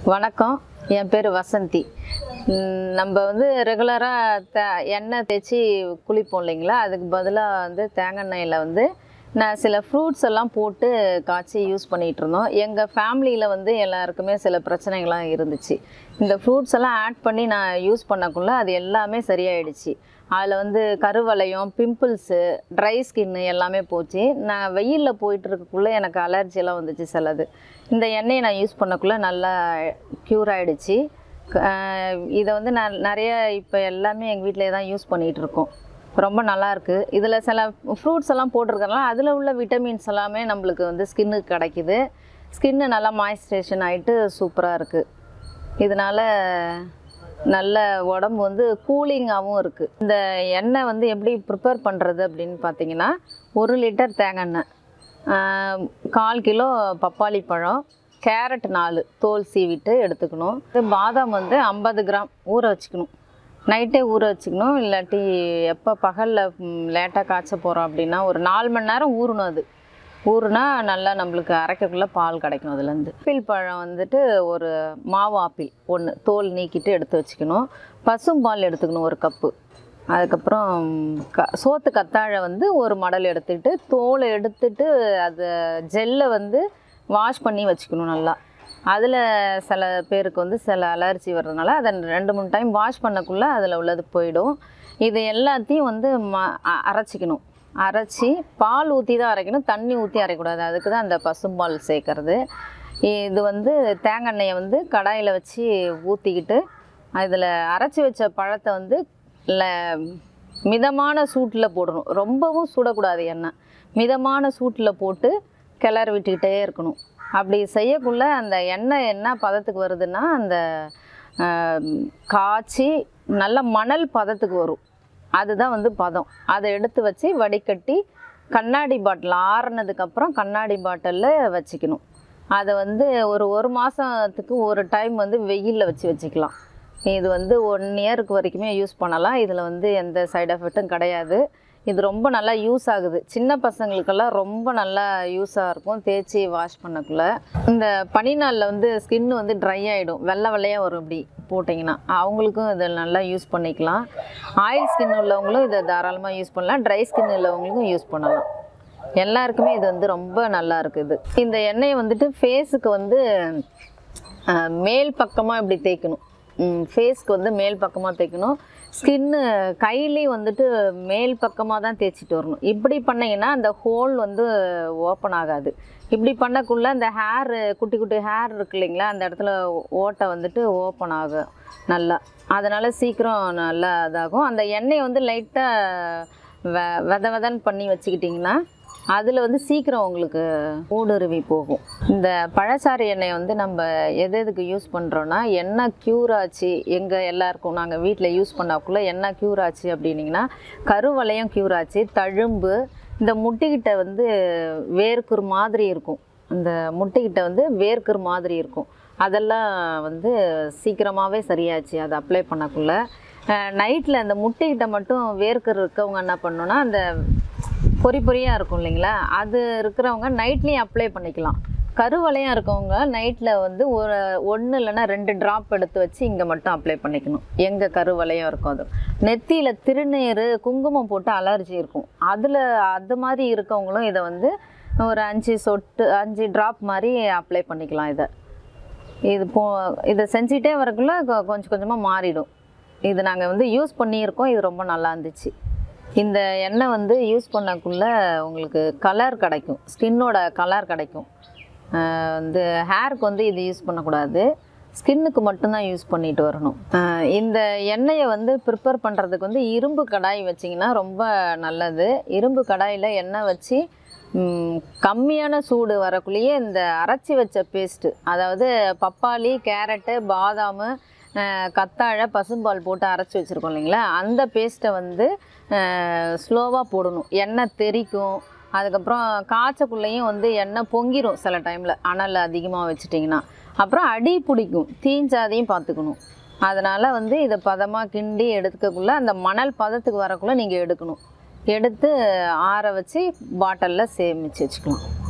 வணக்கம் என் பேர் வசந்தி ம், நம்ம வந்து ரெகுலராக த எண்ணெய் தேய்ச்சி குளிப்போம் இல்லைங்களா அதுக்கு பதிலாக வந்து தேங்காய் எண்ணெயில் வந்து நான் சில ஃப்ரூட்ஸ் எல்லாம் போட்டு காய்ச்சி யூஸ் பண்ணிகிட்டு இருந்தோம் எங்கள் ஃபேமிலியில் வந்து எல்லாருக்குமே சில பிரச்சனைகள்லாம் இருந்துச்சு இந்த ஃப்ரூட்ஸ் எல்லாம் ஆட் பண்ணி நான் யூஸ் பண்ணக்குள்ள அது எல்லாமே சரியாயிடுச்சு அதில் வந்து கருவளையம் பிம்பிள்ஸு ட்ரை ஸ்கின்னு எல்லாமே போச்சு நான் வெயிலில் போயிட்டு இருக்கக்குள்ளே எனக்கு அலர்ஜி எல்லாம் வந்துச்சு சிலது இந்த எண்ணெயை நான் யூஸ் பண்ணக்குள்ளே நல்லா க்யூர் ஆகிடுச்சு இதை வந்து நான் நிறைய இப்போ எல்லாமே எங்கள் வீட்டிலே தான் யூஸ் பண்ணிகிட்டு இருக்கோம் ரொம்ப நல்லா இருக்கு இதில் சில ஃப்ரூட்ஸ் எல்லாம் போட்டிருக்கறனால அதில் உள்ள விட்டமின்ஸ் எல்லாமே நம்மளுக்கு வந்து ஸ்கின்னுக்கு கிடைக்குது ஸ்கின்னு நல்லா மாய்ஸ்சரைசேஷன் ஆகிட்டு சூப்பராக இருக்குது இதனால நல்ல உடம்பு வந்து கூலிங்காகவும் இருக்குது இந்த எண்ணெய் வந்து எப்படி ப்ரிப்பேர் பண்ணுறது அப்படின்னு பார்த்தீங்கன்னா ஒரு லிட்டர் தேங்காய் எண்ணெய் ஆஹ், கால் கிலோ பப்பாளி பழம் கேரட் நாலு தோல் சீவிட்டு எடுத்துக்கணும் இது பாதாம் வந்து ஐம்பது கிராம் ஊற வச்சுக்கணும் நைட்டே ஊற வச்சுக்கணும் இல்லாட்டி எப்போ பகலில் லேட்டாக காய்ச்ச போகிறோம் அப்படின்னா ஒரு நாலு மணி நேரம் ஊறணும் அது ஊறுனா நல்லா நம்மளுக்கு அரைக்கக்குள்ளே பால் கிடைக்கும் அதுலேருந்து ஆப்பிள் பழம் வந்துட்டு ஒரு மாவு ஆப்பிள் ஒன்று தோல் நீக்கிட்டு எடுத்து வச்சுக்கணும் பசும்பால் எடுத்துக்கணும் ஒரு கப்பு அதுக்கப்புறம் க சோத்து கத்தாழை வந்து ஒரு மடல் எடுத்துட்டு தோலை எடுத்துட்டு அதை ஜெல்லை வந்து வாஷ் பண்ணி வச்சுக்கணும் நல்லா அதில் சில பேருக்கு வந்து சில அலர்ஜி வர்றதுனால அதை ரெண்டு மூணு டைம் வாஷ் பண்ணக்குள்ளே அதில் உள்ளது போயிடும் இது எல்லாத்தையும் வந்து ம அ- அரைச்சிக்கணும் அரைச்சி பால் ஊற்றி தான் அரைக்கணும் தண்ணி ஊற்றி அரைக்கக்கூடாது அதுக்கு தான் அந்த பசும்பால் சேர்க்கறது இது வந்து தேங்காய் எண்ணெயை வந்து கடாயில் வச்சு ஊற்றிக்கிட்டு அதில் அரைச்சி வச்ச பழத்தை வந்து ல- மிதமான சூட்டில் போடணும் ரொம்பவும் சுடக்கூடாது எண்ணெய் மிதமான சூட்டில் போட்டு கிளறி விட்டுக்கிட்டே இருக்கணும் அப்படி செய்யக்குள்ள அந்த எண்ணெய் என்ன பதத்துக்கு வருதுன்னா அந்த ஆஹ், காய்ச்சி நல்ல மணல் பதத்துக்கு வரும் அதுதான் வந்து பதம் அதை எடுத்து வச்சு வடிகட்டி கண்ணாடி பாட்டில் ஆறுனதுக்கப்புறம் கண்ணாடி பாட்டிலில் வச்சுக்கணும் அதை வந்து ஒரு ஒரு மாதத்துக்கு ஒரு டைம் வந்து வெயிலில் வச்சு வச்சுக்கலாம் இது வந்து ஒன் இயருக்கு வரைக்குமே யூஸ் பண்ணலாம் இதில் வந்து எந்த சைடு எஃபெக்ட்டும் கிடையாது இது ரொம்ப நல்லா யூஸ் ஆகுது சின்ன பசங்களுக்கெல்லாம் ரொம்ப நல்லா யூஸாக இருக்கும் தேய்ச்சி வாஷ் பண்ணக்குள்ள இந்த பனி நாளில் வந்து ஸ்கின் வந்து ட்ரை ஆகிடும் வெள்ளை வெள்ளையாக வரும் இப்படி போட்டிங்கன்னா அவங்களுக்கும் இதை நல்லா யூஸ் பண்ணிக்கலாம் ஆயில் ஸ்கின் உள்ளவங்களும் இதை தாராளமாக யூஸ் பண்ணலாம் ட்ரை ஸ்கின் உள்ளவங்களுக்கும் யூஸ் பண்ணலாம் எல்லாருக்குமே இது வந்து ரொம்ப நல்லா இருக்குது இந்த எண்ணெயை வந்துட்டு ஃபேஸுக்கு வந்து அஹ், மேல் பக்கமாக இப்படி தேய்க்கணும் ஃபேஸ்க்கு வந்து மேல் பக்கமாக தேய்க்கணும் ஸ்கின்னு கையிலையும் வந்துட்டு மேல் பக்கமாக தான் தேய்ச்சிட்டு வரணும் இப்படி பண்ணீங்கன்னா அந்த ஹோல் வந்து ஓப்பன் ஆகாது இப்படி பண்ணக்குள்ள அந்த ஹேர் குட்டி குட்டி ஹேர் இருக்கு இல்லைங்களா அந்த இடத்துல ஓட்டை வந்துட்டு ஓப்பன் ஆகும் நல்லா அதனால் சீக்கிரம் நல்லா இதாகும் அந்த எண்ணெயை வந்து லைட்டாக வெ வெத வெதன்னு பண்ணி வச்சுக்கிட்டிங்கன்னா அதில் வந்து சீக்கிரம் உங்களுக்கு ஊடுருவி போகும் இந்த பழச்சாறு எண்ணெயை வந்து நம்ம எது எதுக்கு யூஸ் பண்ணுறோன்னா எண்ணெய் க்யூர் ஆச்சு எங்கள் எல்லாருக்கும் நாங்கள் வீட்டில் யூஸ் பண்ணக்குள்ளே எண்ணெய் க்யூர் ஆச்சு அப்படின்னிங்கன்னா கருவளையம் க்யூர் ஆச்சு தழும்பு இந்த முட்டிக்கிட்ட வந்து வேர்க்குரு மாதிரி இருக்கும் இந்த முட்டிக்கிட்ட வந்து வேர்க்குரு மாதிரி இருக்கும் அதெல்லாம் வந்து சீக்கிரமாகவே சரியாச்சு அதை அப்ளை பண்ணக்குள்ள நைட்டில் அந்த முட்டிக்கிட்ட மட்டும் வேர்க்கர் இருக்கவங்க என்ன பண்ணணும்னா அந்த பொறி பொறியாக இருக்கும் இல்லைங்களா அது இருக்கிறவங்க நைட்லேயும் அப்ளை பண்ணிக்கலாம் கருவளையம் இருக்கவங்க நைட்டில் வந்து ஒரு ஒன்று இல்லைன்னா ரெண்டு ட்ராப் எடுத்து வச்சு இங்கே மட்டும் அப்ளை பண்ணிக்கணும் எங்கே கருவளையம் இருக்கும் அது நெத்தியில் திருநீர் குங்குமம் போட்டு அலர்ஜி இருக்கும் அதில் அது மாதிரி இருக்கவங்களும் இதை வந்து ஒரு அஞ்சு சொட்டு அஞ்சு ட்ராப் மாதிரி அப்ளை பண்ணிக்கலாம் இதை இது போ இதை செஞ்சிட்டே வரக்குள்ள கொ- கொஞ்சம் கொஞ்சமாக மாறிடும் இது நாங்கள் வந்து யூஸ் பண்ணியிருக்கோம் இது ரொம்ப நல்லா இருந்துச்சு இந்த எண்ணெய் வந்து யூஸ் பண்ணக்குள்ள உங்களுக்கு கலர் கிடைக்கும் ஸ்கின்னோட கலர் கிடைக்கும் ஆஹ் வந்து ஹேருக்கு வந்து இது யூஸ் பண்ணக்கூடாது ஸ்கின்னுக்கு மட்டும்தான் யூஸ் பண்ணிட்டு வரணும் ஆஹ் இந்த எண்ணெயை வந்து ப்ரிப்பேர் பண்ணுறதுக்கு வந்து இரும்பு கடாய் வச்சிங்கன்னா ரொம்ப நல்லது இரும்பு கடாயில் எண்ணெய் வச்சு ம், கம்மியான சூடு வரக்குள்ளேயே இந்த அரைச்சி வச்ச பேஸ்ட்டு அதாவது பப்பாளி கேரட்டு பாதாமு அஹ், கத்தாழை பசும்பால் போட்டு அரைச்சி வச்சுருக்கோம் இல்லைங்களா அந்த பேஸ்ட்டை வந்து ஸ்லோவாக போடணும் எண்ணெய் தெறிக்கும் அதுக்கப்புறம் காய்ச்சக்குள்ளேயும் வந்து எண்ணெய் பொங்கிரும் சில டைமில் அனல் அதிகமாக வச்சிட்டிங்கன்னா அப்புறம் அடி பிடிக்கும் தீஞ்சாதையும் பார்த்துக்கணும் அதனால் வந்து இதை பதமாக கிண்டி எடுத்துக்கக்குள்ளே அந்த மணல் பதத்துக்கு வரக்குள்ளே நீங்கள் எடுக்கணும் எடுத்து ஆற வச்சு பாட்டிலில் சேமித்து வச்சுக்கலாம்